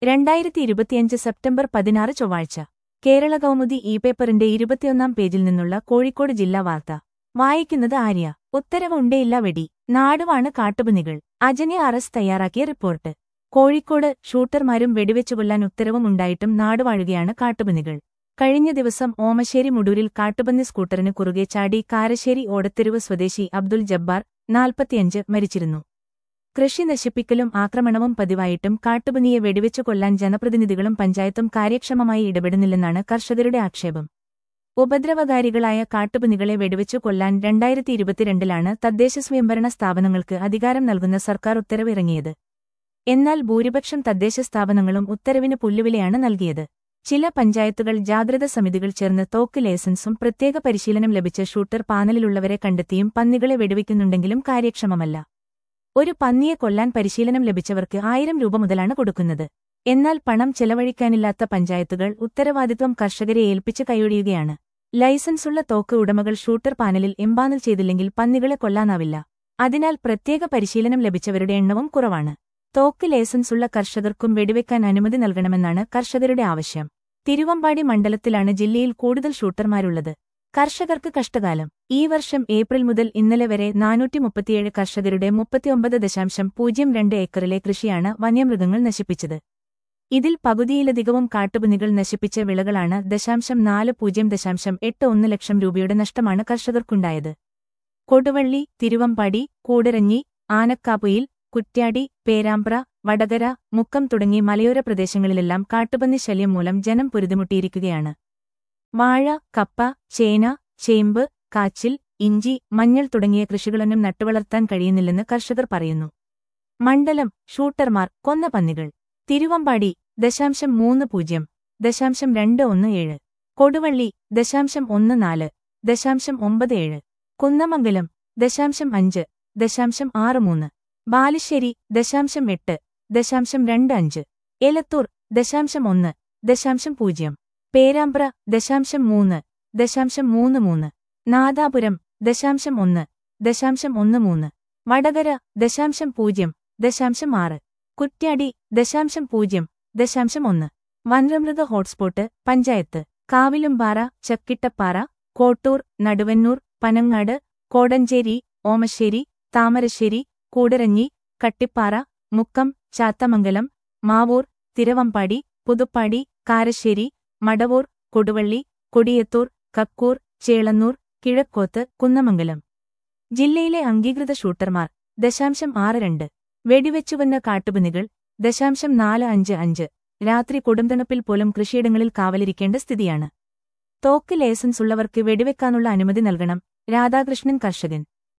രണ്ടായിരത്തി ഇരുപത്തിയഞ്ച് സെപ്റ്റംബർ പതിനാറ് ചൊവ്വാഴ്ച കേരള കൗമുദി ഇ പേപ്പറിന്റെ ഇരുപത്തിയൊന്നാം പേജിൽ നിന്നുള്ള കോഴിക്കോട് ജില്ലാ വാർത്ത വായിക്കുന്നത് ആര്യ ഉത്തരവ് ഉണ്ടേയില്ല വെടി നാടുവാണ് കാട്ടുപന്നികൾ അജനെ അറസ്റ്റ് തയ്യാറാക്കിയ റിപ്പോർട്ട് കോഴിക്കോട് ഷൂട്ടർമാരും വെടിവെച്ചുകൊല്ലാൻ ഉത്തരവും ഉണ്ടായിട്ടും നാടുവാഴുകയാണ് കാട്ടുപന്നികൾ കഴിഞ്ഞ ദിവസം ഓമശ്ശേരി മുടൂരിൽ കാട്ടുപന്നി സ്കൂട്ടറിന് കുറുകെ ചാടി കാരശ്ശേരി ഓടത്തെരുവ് സ്വദേശി അബ്ദുൽ ജബ്ബാർ നാൽപ്പത്തിയഞ്ച് മരിച്ചിരുന്നു കൃഷി നശിപ്പിക്കലും ആക്രമണവും പതിവായിട്ടും കാട്ടുപന്നിയെ വെടിവെച്ചു കൊല്ലാൻ ജനപ്രതിനിധികളും പഞ്ചായത്തും കാര്യക്ഷമമായി ഇടപെടുന്നില്ലെന്നാണ് കർഷകരുടെ ആക്ഷേപം ഉപദ്രവകാരികളായ കാട്ടുപന്നികളെ വെടിവെച്ചു കൊല്ലാൻ രണ്ടായിരത്തി ഇരുപത്തിരണ്ടിലാണ് തദ്ദേശ സ്വയംഭരണ സ്ഥാപനങ്ങൾക്ക് അധികാരം നൽകുന്ന സർക്കാർ ഉത്തരവ് ഇറങ്ങിയത് എന്നാൽ ഭൂരിപക്ഷം തദ്ദേശ സ്ഥാപനങ്ങളും ഉത്തരവിന് പുല്ലുവിലയാണ് നൽകിയത് ചില പഞ്ചായത്തുകൾ ജാഗ്രത സമിതികൾ ചേർന്ന് തോക്ക് ലൈസൻസും പ്രത്യേക പരിശീലനം ലഭിച്ച ഷൂട്ടർ പാനലിലുള്ളവരെ കണ്ടെത്തിയും പന്നികളെ വെടിവെക്കുന്നുണ്ടെങ്കിലും കാര്യക്ഷമമല്ല ഒരു പന്നിയെ കൊല്ലാൻ പരിശീലനം ലഭിച്ചവർക്ക് ആയിരം രൂപ മുതലാണ് കൊടുക്കുന്നത് എന്നാൽ പണം ചെലവഴിക്കാനില്ലാത്ത പഞ്ചായത്തുകൾ ഉത്തരവാദിത്വം കർഷകരെ ഏൽപ്പിച്ച് കൈയൊഴിയുകയാണ് ലൈസൻസുള്ള തോക്ക് ഉടമകൾ ഷൂട്ടർ പാനലിൽ എംപാനൽ ചെയ്തില്ലെങ്കിൽ പന്നികളെ കൊല്ലാനാവില്ല അതിനാൽ പ്രത്യേക പരിശീലനം ലഭിച്ചവരുടെ എണ്ണവും കുറവാണ് തോക്ക് ലൈസൻസുള്ള കർഷകർക്കും വെടിവെക്കാൻ അനുമതി നൽകണമെന്നാണ് കർഷകരുടെ ആവശ്യം തിരുവമ്പാടി മണ്ഡലത്തിലാണ് ജില്ലയിൽ കൂടുതൽ ഷൂട്ടർമാരുള്ളത് കർഷകർക്ക് കഷ്ടകാലം ഈ വർഷം ഏപ്രിൽ മുതൽ ഇന്നലെ വരെ നാനൂറ്റി മുപ്പത്തിയേഴ് കർഷകരുടെ മുപ്പത്തിയൊമ്പത് ദശാംശം പൂജ്യം രണ്ട് ഏക്കറിലെ കൃഷിയാണ് വന്യമൃഗങ്ങൾ നശിപ്പിച്ചത് ഇതിൽ പകുതിയിലധികവും കാട്ടുപന്നികൾ നശിപ്പിച്ച വിളകളാണ് ദശാംശം നാല് പൂജ്യം ദശാംശം എട്ട് ഒന്ന് ലക്ഷം രൂപയുടെ നഷ്ടമാണ് കർഷകർക്കുണ്ടായത് കൊടുവള്ളി തിരുവമ്പാടി കൂടരഞ്ഞി ആനക്കാപ്പുയിൽ കുറ്റ്യാടി പേരാമ്പ്ര വടകര മുക്കം തുടങ്ങി മലയോര പ്രദേശങ്ങളിലെല്ലാം കാട്ടുപന്നി ശല്യം മൂലം ജനം പൊരുതിമുട്ടിയിരിക്കുകയാണ് വാഴ കപ്പ ചേന ചേമ്പ് കാച്ചിൽ ഇഞ്ചി മഞ്ഞൾ തുടങ്ങിയ കൃഷികളൊന്നും നട്ടുവളർത്താൻ കഴിയുന്നില്ലെന്ന് കർഷകർ പറയുന്നു മണ്ഡലം ഷൂട്ടർമാർ കൊന്ന പന്നികൾ തിരുവമ്പാടി ദശാംശം മൂന്ന് പൂജ്യം ദശാംശം രണ്ട് ഒന്ന് ഏഴ് കൊടുവള്ളി ദശാംശം ഒന്ന് നാല് ദശാംശം ഒമ്പത് ഏഴ് കുന്നമംഗലം ദശാംശം അഞ്ച് ദശാംശം ആറ് മൂന്ന് ബാലുശ്ശേരി ദശാംശം എട്ട് ദശാംശം രണ്ട് അഞ്ച് എലത്തൂർ ദശാംശം ഒന്ന് ദശാംശം പൂജ്യം പേരാമ്പ്ര ദശാംശം മൂന്ന് ദശാംശം മൂന്ന് മൂന്ന് നാദാപുരം ദശാംശം ഒന്ന് ദശാംശം ഒന്ന് മൂന്ന് വടകര ദശാംശം പൂജ്യം ദശാംശം ആറ് കുറ്റ്യാടി ദശാംശം പൂജ്യം ദശാംശം ഒന്ന് വൻരമൃഗ ഹോട്ട്സ്പോട്ട് പഞ്ചായത്ത് കാവിലുംപാറ ചക്കിട്ടപ്പാറ കോട്ടൂർ നടുവന്നൂർ പനങ്ങാട് കോടഞ്ചേരി ഓമശ്ശേരി താമരശ്ശേരി കൂടരഞ്ഞി കട്ടിപ്പാറ മുക്കം ചാത്തമംഗലം മാവൂർ തിരവമ്പാടി പുതുപ്പാടി കാരശ്ശേരി മടവൂർ കൊടുവള്ളി കൊടിയത്തൂർ കക്കൂർ ചേളന്നൂർ കിഴക്കോത്ത് കുന്നമംഗലം ജില്ലയിലെ അംഗീകൃത ഷൂട്ടർമാർ ദശാംശം ആറ് രണ്ട് വെടിവെച്ചുവന്ന കാട്ടുപന്നികൾ ദശാംശം നാല് അഞ്ച് അഞ്ച് രാത്രി കൊടുംതണുപ്പിൽ പോലും കൃഷിയിടങ്ങളിൽ കാവലിരിക്കേണ്ട സ്ഥിതിയാണ് തോക്ക് ലൈസൻസ് ഉള്ളവർക്ക് വെടിവെക്കാനുള്ള അനുമതി നൽകണം രാധാകൃഷ്ണൻ കർഷകൻ